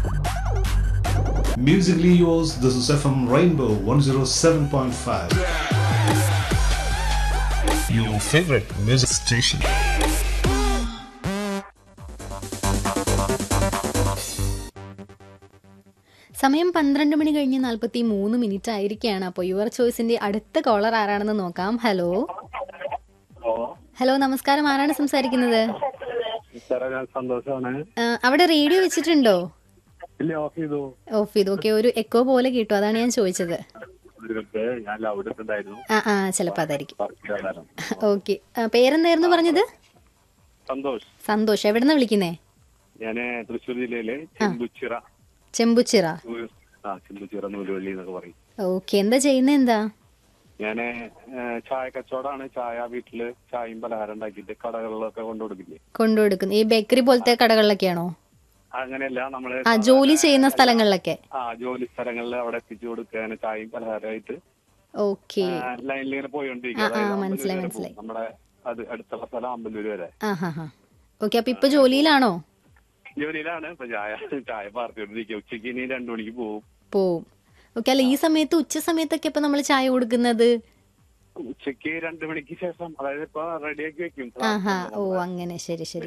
Musically yours, this is FM Rainbow 107.5. Your favorite music station. സമയം പന്ത്രണ്ട് മണി കഴിഞ്ഞ് നാൽപ്പത്തി മൂന്ന് മിനിറ്റ് ആയിരിക്കുകയാണ് അപ്പോൾ യുവർ ചോയ്സിന്റെ അടുത്ത കോളർ ആരാണെന്ന് നോക്കാം ഹലോ ഹലോ ഹലോ നമസ്കാരം ആരാണ് സംസാരിക്കുന്നത് സാറേ ഞാൻ സന്തോഷമാണ് ആ, അവിടെ റേഡിയോ വെച്ചിട്ടുണ്ടോ ഇല്ല ഓഫ് ചെയ്തു ഓഫ് ചെയ്തു ഓക്കെ ഒരു എക്കോ പോലെ കേട്ടു അതാണ് ഞാൻ ചോദിച്ചത് ഒരു മിനിറ്റ് ഞാൻ ലൗഡ് ഇട്ടുണ്ടായിരുന്നു ആ ആ ചിലപ്പോൾ അതായിരിക്കും വർക്ക് ചെയ്യാൻ ഓക്കെ പേരെന്തായിരുന്നു പറഞ്ഞത് സന്തോഷ് സന്തോഷ് എവിടെന്നാ വിളിക്കുന്നേ ഞാന് തൃശ്ശൂർ ജില്ലയിലെ ചെമ്പുച്ചിറ ചെമ്പുച്ചിറ ആ ചെമ്പുച്ചിറ നൂലുവള്ളി എന്നൊക്കെ പറയും ഓക്കെ എന്താ ചെയ്യുന്നത് എന്താ ഞാന് ഏഹ്, ചായ കച്ചവടമാണ് ചായ വീട്ടില് ചായയും പലഹാരം ഉണ്ടാക്കിയിട്ട് കടകളിലൊക്കെ കൊണ്ടുകൊടുക്കില്ലേ കൊണ്ടുകൊടുക്കുന്നത് ഈ ബേക്കറി പോലത്തെ കടകളിലൊക്കെയാണോ അങ്ങനെയല്ല നമ്മള് ആ ജോലി ചെയ്യുന്ന സ്ഥലങ്ങളിലൊക്കെ ആ ജോലി സ്ഥലങ്ങളിൽ അവിടെ എത്തിച്ചു കൊടുക്കാൻ ചായയും പലഹാരമായിട്ട് ഓക്കെ ലൈനിൽ ഇങ്ങനെ പോയോണ്ടിരിക്കും ആ, ആ, അതായത് മനസ്സിലായി, അമ്പലൂര് വരെ മനസ്സിലായി. പോകും. നമ്മുടെ അത് അടുത്തുള്ള സ്ഥലം അമ്പലൂര് വരെ ആ ഹാ ഹാ ഓക്കെ അപ്പൊ ഇപ്പൊ ജോലിയിലാണോ ജോലിയിലാണ് ഇപ്പൊ ചായ ചായ പാർട്ടിയോണ്ടിരിക്കുക ഉച്ചയ്ക്ക് ഇനി രണ്ടു മണിക്ക് പോകും പോവും ഓക്കെ അല്ല ഈ സമയത്ത് ഉച്ച സമയത്തൊക്കെ ഇപ്പൊ നമ്മൾ ചായ കൊടുക്കുന്നത് ഉച്ചയ്ക്ക് രണ്ടു മണിക്ക് ശേഷം അതായത് ഇപ്പൊ റെഡിയാക്കി വെക്കും ആഹാ ഓ അങ്ങനെ ശരി ശരി